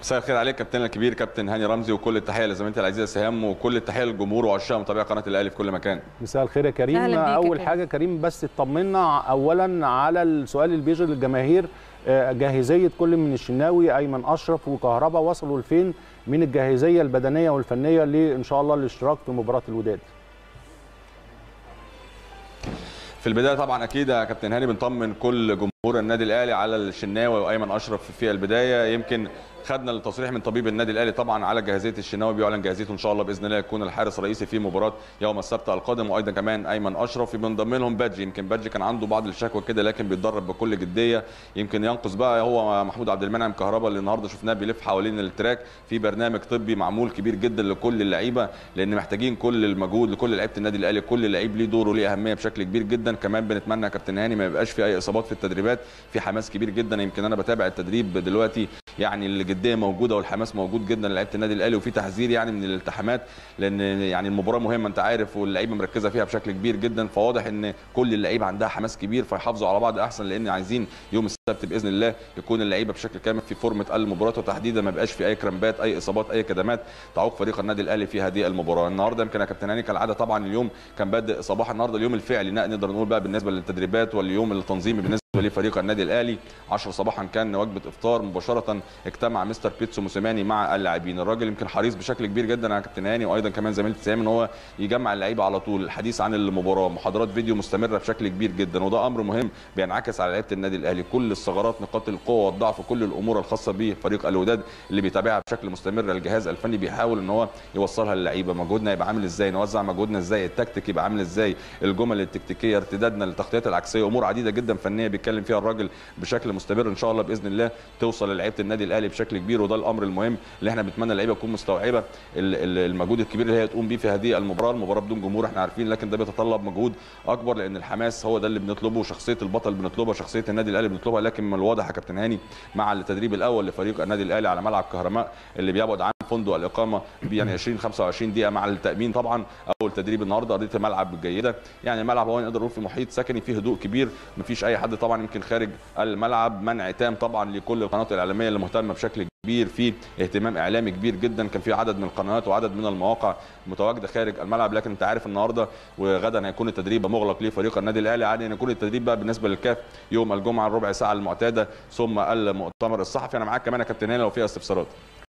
مساء الخير عليك كابتن الكبير كابتن هاني رمزي وكل التحيه لزميلتي العزيزه سهام وكل التحيه للجمهور وعشاق متابعي قناه الاهلي في كل مكان مساء الخير يا كريم أهلا بيك يا اول كريم. حاجه كريم بس اطمنا اولا على السؤال اللي بيشغل الجماهير آه، جاهزيه كل من الشناوي ايمن اشرف وكهربا وصلوا لفين من الجاهزيه البدنيه والفنيه لان شاء الله الاشتراك في مباراه الوداد في البدايه طبعا اكيد يا كابتن هاني بنطمن كل جمهور النادي الاهلي على الشناوي وايمن اشرف في البدايه يمكن خدنا التصريح من طبيب النادي الاهلي طبعا على جاهزيه الشناوي بيعلن جاهزيته ان شاء الله باذن الله يكون الحارس الرئيسي في مباراه يوم السبت القادم وايضا كمان ايمن اشرف بنضم لهم بادجي يمكن بادجي كان عنده بعض الشكوى كده لكن بيتدرب بكل جديه يمكن ينقص بقى هو محمود عبد المنعم كهربا اللي النهارده شفناه بيلف حوالين التراك في برنامج طبي معمول كبير جدا لكل اللعيبه لان محتاجين كل المجهود لكل لعيبه النادي الاهلي كل لعيب ليه دوره ليه اهميه بشكل كبير جدا كمان بنتمنى يا كابتن هاني ما يبقاش في اي اصابات في التدريبات في حماس كبير جدا يمكن انا بتابع التدريب دلوقتي يعني الجديه موجوده والحماس موجود جدا لعيبه النادي الاهلي وفي تحذير يعني من الالتحامات لان يعني المباراه مهمه انت عارف واللعيبه مركزه فيها بشكل كبير جدا فواضح ان كل اللعيبه عندها حماس كبير فيحافظوا على بعض احسن لان عايزين يوم السبت باذن الله يكون اللعيبه بشكل كامل في فورمه المباراه وتحديدا ما يبقاش في اي كرامبات اي اصابات اي كدمات تعوق فريق النادي الاهلي في هذه المباراه النهارده يمكن يا كابتن هاني كالعاده طبعا اليوم كان بادئ صباح النهارده اليوم الفعلي نقدر نقول بقى بالنسبه للتدريبات واليوم التنظيمي بالنسبه لفريق النادي الاهلي 10 صباحا كان وجبه افطار مباشره اجتمع مستر بيتسو موسيماني مع اللاعبين الراجل يمكن حريص بشكل كبير جدا على كابتن هاني وايضا كمان زميلتي سام ان هو يجمع اللعيبه على طول الحديث عن المباراه محاضرات فيديو مستمره بشكل كبير جدا وده امر مهم بينعكس على لعيبه النادي الاهلي كل الثغرات نقاط القوه والضعف كل الامور الخاصه بفريق الوداد اللي بيتابعها بشكل مستمر الجهاز الفني بيحاول ان هو يوصلها للعيبه مجهودنا يبقى عامل ازاي نوزع مجهودنا ازاي التكتيك يبقى عامل ازاي الجمل التكتيكيه ارتدادنا للتغطيات العكسيه امور عديده جدا فنيه بيتكلم فيها الراجل بشكل مستمر ان شاء الله باذن الله توصل للعيبه النادي الاهلي بشكل كبير وده الامر المهم اللي احنا بنتمنى اللعيبه تكون مستوعبه ال- ال- المجهود الكبير اللي هي تقوم بيه في هذه المباراه المباراه بدون جمهور احنا عارفين لكن ده بيتطلب مجهود اكبر لان الحماس هو ده اللي بنطلبه شخصيه البطل بنطلبها شخصيه النادي الاهلي بنطلبها لكن من الواضح يا كابتن هاني مع التدريب الاول لفريق النادي الاهلي على ملعب كهرماء اللي بيبعد عن فندق الاقامه ب يعني 20 25 دقيقه مع التامين طبعا اول تدريب النهارده ارضيه الملعب جيده يعني الملعب هو نقدر نقول في محيط سكني فيه هدوء كبير مفيش اي حد طبعا يمكن خارج الملعب منع تام طبعا لكل القنوات الاعلاميه اللي مهتمه بشكل كبير في اهتمام اعلامي كبير جدا كان في عدد من القنوات وعدد من المواقع متواجده خارج الملعب لكن انت عارف النهارده وغدا هيكون التدريب مغلق لفريق النادي الاهلي عادي ان يكون التدريب بقى بالنسبه للكاف يوم الجمعه الربع ساعه المعتاده ثم المؤتمر الصحفي انا معاك كمان يا كابتن هاني لو فيها استفسارات